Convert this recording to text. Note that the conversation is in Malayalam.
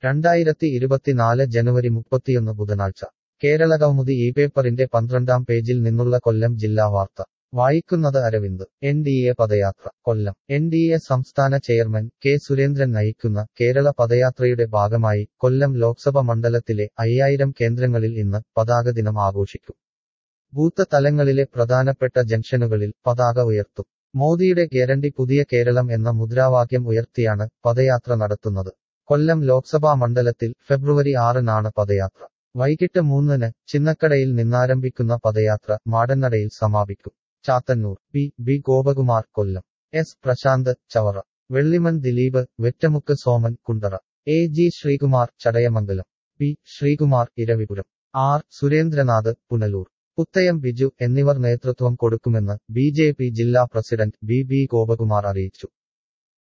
രണ്ടായിരത്തി ഇരുപത്തിനാല് ജനുവരി മുപ്പത്തിയൊന്ന് ബുധനാഴ്ച കേരളകൗമുദി ഈ പേപ്പറിന്റെ പന്ത്രണ്ടാം പേജിൽ നിന്നുള്ള കൊല്ലം ജില്ലാ വാർത്ത വായിക്കുന്നത് അരവിന്ദ് എൻ ഡി എ പദയാത്ര കൊല്ലം എൻ ഡി എ സംസ്ഥാന ചെയർമാൻ കെ സുരേന്ദ്രൻ നയിക്കുന്ന കേരള പദയാത്രയുടെ ഭാഗമായി കൊല്ലം ലോക്സഭ മണ്ഡലത്തിലെ അയ്യായിരം കേന്ദ്രങ്ങളിൽ ഇന്ന് പതാക ദിനം ആഘോഷിക്കും ബൂത്ത് തലങ്ങളിലെ പ്രധാനപ്പെട്ട ജംഗ്ഷനുകളിൽ പതാക ഉയർത്തും മോദിയുടെ ഗ്യാരണ്ടി പുതിയ കേരളം എന്ന മുദ്രാവാക്യം ഉയർത്തിയാണ് പദയാത്ര നടത്തുന്നത് കൊല്ലം ലോക്സഭാ മണ്ഡലത്തിൽ ഫെബ്രുവരി ആറിനാണ് പദയാത്ര വൈകിട്ട് മൂന്നിന് ചിന്നക്കടയിൽ നിന്നാരംഭിക്കുന്ന പദയാത്ര മാടന്നടയിൽ സമാപിക്കും Chathannoor P B Gopakumar Kollam S Prashanth Chavara Vellimon Dileep Vettamukku Soman Kundara A G Sreekumar Chadayamangalam P Sreekumar Iravipuram R Surendranath Punalur Puthayam Biju എന്നിവർ നേതൃത്വം കൊടുക്കുമെന്ന് ബി ജെ പി ജില്ലാ പ്രസിഡന്റ് ബി ബി ഗോപകുമാർ അറിയിച്ചു